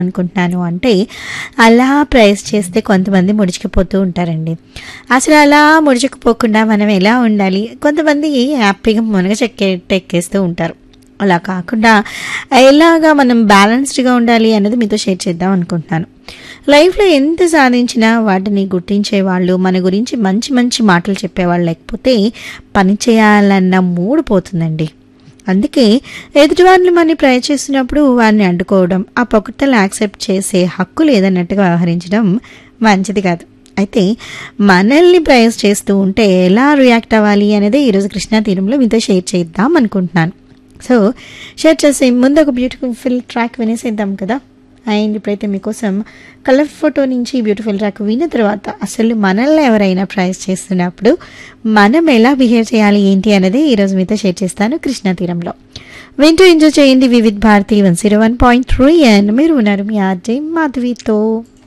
అనుకుంటున్నాను అంటే అలా ప్రైస్ చేస్తే కొంతమంది ముడిచిపోతూ ఉంటారండి అసలు అలా ముడిచిపోకుండా మనం ఎలా ఉండాలి కొంతమంది హ్యాపీగా మునగ చెక్కెట్టెక్కేస్తూ ఉంటారు అలా కాకుండా ఎలాగా మనం బ్యాలెన్స్డ్గా ఉండాలి అన్నది మీతో షేర్ చేద్దాం అనుకుంటున్నాను లైఫ్లో ఎంత సాధించినా వాటిని గుర్తించే వాళ్ళు మన గురించి మంచి మంచి మాటలు చెప్పేవాళ్ళు లేకపోతే పని చేయాలన్న మూడు పోతుందండి అందుకే ఎదుటి వాళ్ళు మనని ట్రై చేసినప్పుడు వారిని అడ్డుకోవడం ఆ పొగడ్తలు యాక్సెప్ట్ చేసే హక్కు లేదన్నట్టుగా వ్యవహరించడం మంచిది కాదు అయితే మనల్ని ప్రైజ్ చేస్తూ ఉంటే ఎలా రియాక్ట్ అవ్వాలి అనేది ఈరోజు కృష్ణా తీరంలో మీతో షేర్ చేద్దాం అనుకుంటున్నాను సో షేర్ చేసే ముందు ఒక బ్యూటిఫుల్ ట్రాక్ వినేసేద్దాం కదా అండ్ ఇప్పుడైతే మీకోసం కలర్ ఫోటో నుంచి బ్యూటిఫుల్ ట్రాక్ విన్న తర్వాత అసలు మనల్ని ఎవరైనా ప్రైజ్ చేస్తున్నప్పుడు మనం ఎలా బిహేవ్ చేయాలి ఏంటి అనేది ఈరోజు మీతో షేర్ చేస్తాను కృష్ణా తీరంలో వింటూ ఎంజాయ్ చేయండి Vividh Bharati one zero one point three and మీరు ఉన్నారు మీ ఆర్జే మాధవితో